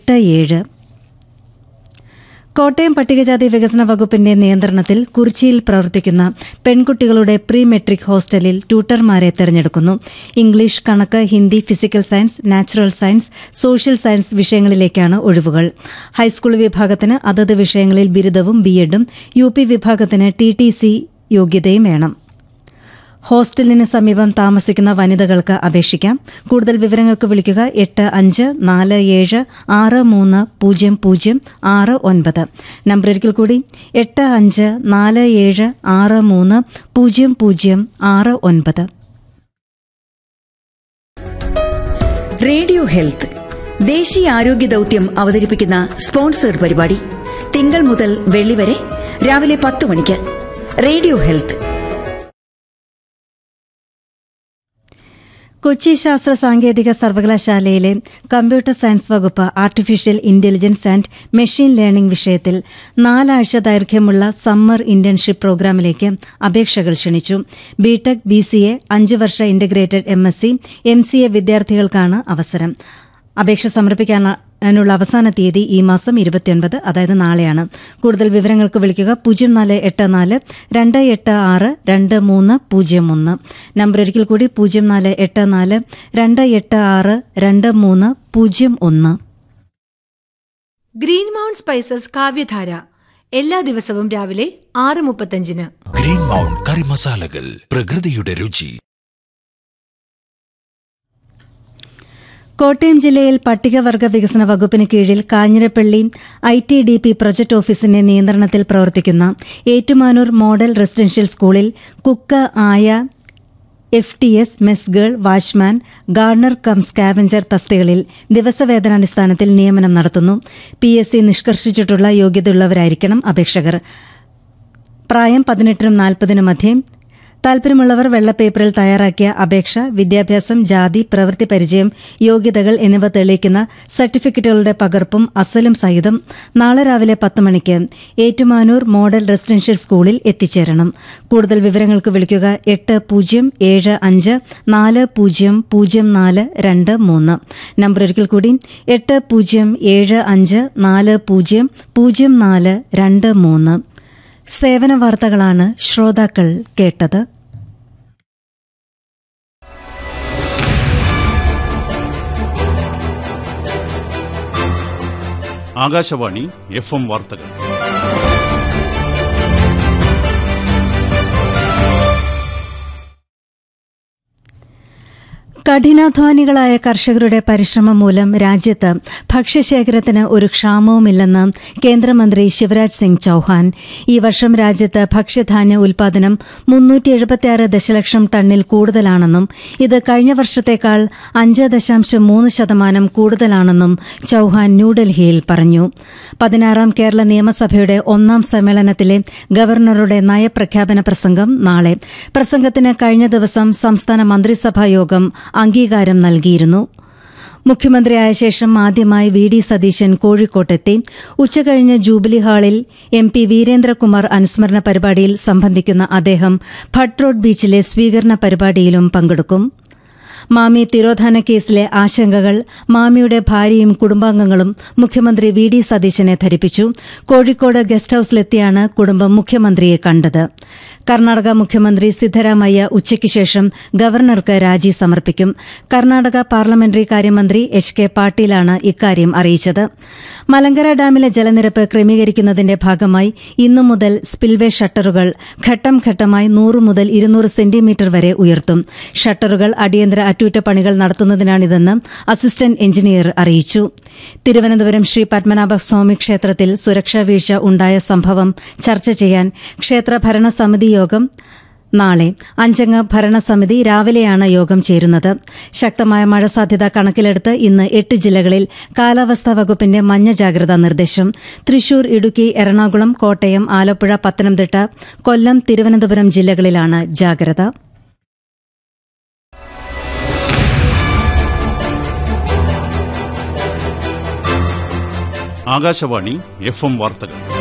എട്ട് ഏഴ് കോട്ടയം പട്ടികജാതി വികസന വകുപ്പിന്റെ നിയന്ത്രണത്തിൽ കുറിച്ചിയിൽ പ്രവർത്തിക്കുന്ന പെൺകുട്ടികളുടെ പ്രീ മെട്രിക് ഹോസ്റ്റലിൽ ട്യൂട്ടർമാരെ തെരഞ്ഞെടുക്കുന്നു ഇംഗ്ലീഷ് കണക്ക് Hindi physical science natural science social science വിഷയങ്ങളിലേക്കാണ് ഒഴിവുകൾ ഹൈസ്കൂൾ വിഭാഗത്തിന് അതത് വിഷയങ്ങളിൽ ബിരുദവും ബിഎഡും യു പി വിഭാഗത്തിന് ടി ടി സി യോഗ്യതയും വേണം ഹോസ്റ്റലിന് സമീപം താമസിക്കുന്ന വനിതകൾക്ക് അപേക്ഷിക്കാം കൂടുതൽ വിവരങ്ങൾക്ക് വിളിക്കുക എട്ട് അഞ്ച് നാല് ഏഴ് ആറ് മൂന്ന് പൂജ്യം പൂജ്യം ആറ് ഒൻപത് നമ്പർ ഒരിക്കൽ കൂടി എട്ട് അഞ്ച് നാല് ഏഴ് ആറ് മൂന്ന് പൂജ്യം പൂജ്യം ആറ് ഒൻപത് റേഡിയോ ഹെൽത്ത് ദേശീയ ആരോഗ്യ ദൌത്യം അവതരിപ്പിക്കുന്ന സ്പോൺസേഡ് പരിപാടി തിങ്കൾ മുതൽ വെള്ളി വരെ രാവിലെ പത്ത് മണിക്ക് റേഡിയോ ഹെൽത്ത് കൊച്ചി ശാസ്ത്ര സാങ്കേതിക സർവകലാശാലയിലെ കമ്പ്യൂട്ടർ സയൻസ് വകുപ്പ് artificial intelligence and machine learning വിഷയത്തിൽ നാലാഴ്ച ദൈർഘ്യമുള്ള സമ്മർ ഇന്റേൺഷിപ്പ് പ്രോഗ്രാമിലേക്ക് അപേക്ഷകൾ ക്ഷണിച്ചു ബിടെക് ബി സി എ അഞ്ച് വർഷ integrated M S C M C A വിദ്യാർത്ഥികൾക്കാണ് അവസരം അപേക്ഷ സമർപ്പിക്കാനുള്ള അവസാന തീയതി ഈ മാസം ഇരുപത്തിയൊൻപത് അതായത് നാളെയാണ് കൂടുതൽ വിവരങ്ങൾക്ക് വിളിക്കുക പൂജ്യം നാല് എട്ട് നാല് രണ്ട് എട്ട് ആറ് രണ്ട് മൂന്ന് പൂജ്യം ഒന്ന് നമ്പർ ഒരിക്കൽ കൂടി പൂജ്യം നാല് എട്ട് നാല് രണ്ട് എട്ട് ആറ് രണ്ട് മൂന്ന് പൂജ്യം ഒന്ന് ഗ്രീൻ മൗണ്ട് സ്പൈസസ് കാവ്യധാര എല്ലാ ദിവസവും രാവിലെ ആറ് മുപ്പത്തഞ്ചിന് ഗ്രീൻ മൗണ്ട് കറി മസാലകൾ പ്രകൃതിയുടെ രുചി കോട്ടയം ജില്ലയിൽ പട്ടികവർഗ വികസന വകുപ്പിന് കീഴിൽ Kanjirappally I T D P project ഓഫീസിന്റെ നിയന്ത്രണത്തിൽ പ്രവർത്തിക്കുന്ന ഏറ്റുമാനൂർ മോഡൽ റെസിഡൻഷ്യൽ സ്കൂളിൽ കുക്ക് ആയ F T S mess girl watchman gardener cum scavenger തസ്തികളിൽ ദിവസവേതനാടിസ്ഥാനത്തിൽ നിയമനം നടത്തുന്നു പി എസ് സി നിഷ്കർഷിച്ചിട്ടുള്ള യോഗ്യതയുള്ളവരായിരിക്കണം അപേക്ഷകർ പ്രായം പതിനെട്ടിനും നാൽപ്പതിനും മധ്യേ താൽപര്യമുള്ളവർ വെള്ളപ്പേപ്പറിൽ തയ്യാറാക്കിയ അപേക്ഷ വിദ്യാഭ്യാസം ജാതി പ്രവൃത്തി പരിചയം യോഗ്യതകൾ എന്നിവ തെളിയിക്കുന്ന സർട്ടിഫിക്കറ്റുകളുടെ പകർപ്പും അസലും സഹിതം നാളെ രാവിലെ പത്ത് മണിക്ക് ഏറ്റുമാനൂർ മോഡൽ റെസിഡൻഷ്യൽ സ്കൂളിൽ എത്തിച്ചേരണം കൂടുതൽ വിവരങ്ങൾക്ക് വിളിക്കുക എട്ട് പൂജ്യം ഏഴ് അഞ്ച് നാല് പൂജ്യം പൂജ്യം നാല് രണ്ട് മൂന്ന് നമ്പർ ഒരിക്കൽ കൂടി എട്ട് പൂജ്യം ഏഴ് അഞ്ച് നാല് പൂജ്യം പൂജ്യം നാല് രണ്ട് മൂന്ന് സേവന വാർത്തകളാണ് ശ്രോതാക്കൾ കേട്ടത് ആകാശവാണി എഫ് എം വാർത്തകൾ കഠിനാധ്വാനികളായ കർഷകരുടെ പരിശ്രമം മൂലം രാജ്യത്ത് ഭക്ഷ്യശേഖരത്തിന് ഒരു ക്ഷാമവുമില്ലെന്ന് കേന്ദ്രമന്ത്രി ശിവരാജ് സിംഗ് ചൌഹാൻ ഈ വർഷം രാജ്യത്ത് ഭക്ഷ്യധാന്യ ഉൽപാദനം മുന്നൂറ്റി എഴുപത്തിയാറ് ദശലക്ഷം ടണ്ണിൽ കൂടുതലാണെന്നും ഇത് കഴിഞ്ഞ വർഷത്തേക്കാൾ അഞ്ച് ദശാംശം മൂന്ന് ശതമാനം കൂടുതലാണെന്നും ചൌഹാൻ ന്യൂഡൽഹിയിൽ പറഞ്ഞു പതിനാറാം കേരള നിയമസഭയുടെ ഒന്നാം സമ്മേളനത്തിലെ ഗവർണറുടെ നയപ്രഖ്യാപന പ്രസംഗം നാളെ പ്രസംഗത്തിന് കഴിഞ്ഞ ദിവസം സംസ്ഥാന മന്ത്രിസഭാ യോഗം അംഗീകാരം നൽകിയിരുന്നു മുഖ്യമന്ത്രിയായ ശേഷം ആദ്യമായി വി ഡി സതീശൻ കോഴിക്കോട്ടെത്തി ഉച്ചകഴിഞ്ഞ് ജൂബിലി ഹാളിൽ എം പി വീരേന്ദ്രകുമാർ അനുസ്മരണ പരിപാടിയിൽ സംബന്ധിക്കുന്ന അദ്ദേഹം ഭട്ട് റോഡ് ബീച്ചിലെ സ്വീകരണ പരിപാടിയിലും പങ്കെടുക്കും മാമി തിരോധാന കേസിലെ ആശങ്കകൾ മാമിയുടെ ഭാര്യയും കുടുംബാംഗങ്ങളും മുഖ്യമന്ത്രി വി ഡി സതീശനെ ധരിപ്പിച്ചു കോഴിക്കോട് ഗസ്റ്റ് ഹൌസിലെത്തിയാണ് കുടുംബം മുഖ്യമന്ത്രിയെ കണ്ടത് കർണാടക മുഖ്യമന്ത്രി സിദ്ധരാമയ്യ ഉച്ചയ്ക്ക് ശേഷം ഗവർണർക്ക് രാജി സമർപ്പിക്കും കർണാടക പാർലമെന്ററി കാര്യമന്ത്രി എച്ച് കെ പാട്ടീലാണ് ഇക്കാര്യം അറിയിച്ചത് മലങ്കര ഡാമിലെ ജലനിരപ്പ് ക്രമീകരിക്കുന്നതിന്റെ ഭാഗമായി ഇന്നു മുതൽ സ്പിൽവേ ഷട്ടറുകൾ ഘട്ടം ഘട്ടമായി നൂറ് മുതൽ ഇരുന്നൂറ് സെന്റിമീറ്റർ വരെ ഉയർത്തും ഷട്ടറുകൾ അടിയന്തര അറ്റകുറ്റപ്പണികൾ നടത്തുന്നതിനാണിതെന്ന് അസിസ്റ്റന്റ് എഞ്ചിനീയർ അറിയിച്ചു തിരുവനന്തപുരം ശ്രീ പത്മനാഭ സ്വാമി ക്ഷേത്രത്തിൽ സുരക്ഷാ വീഴ്ച ഉണ്ടായ സംഭവം ചർച്ച ചെയ്യാൻ ക്ഷേത്ര ഭരണസമിതി യോഗം നാളെ അഞ്ചംഗ ഭരണസമിതി രാവിലെയാണ് യോഗം ചേരുന്നത് ശക്തമായ മഴ സാധ്യത കണക്കിലെടുത്ത് ഇന്ന് എട്ട് ജില്ലകളിൽ കാലാവസ്ഥാ വകുപ്പിന്റെ മഞ്ഞ ജാഗ്രതാ നിർദ്ദേശം തൃശൂർ ഇടുക്കി എറണാകുളം കോട്ടയം ആലപ്പുഴ പത്തനംതിട്ട കൊല്ലം തിരുവനന്തപുരം ജില്ലകളിലാണ് ജാഗ്രത ആകാശവാണി എഫ് എം വാർത്തകൾ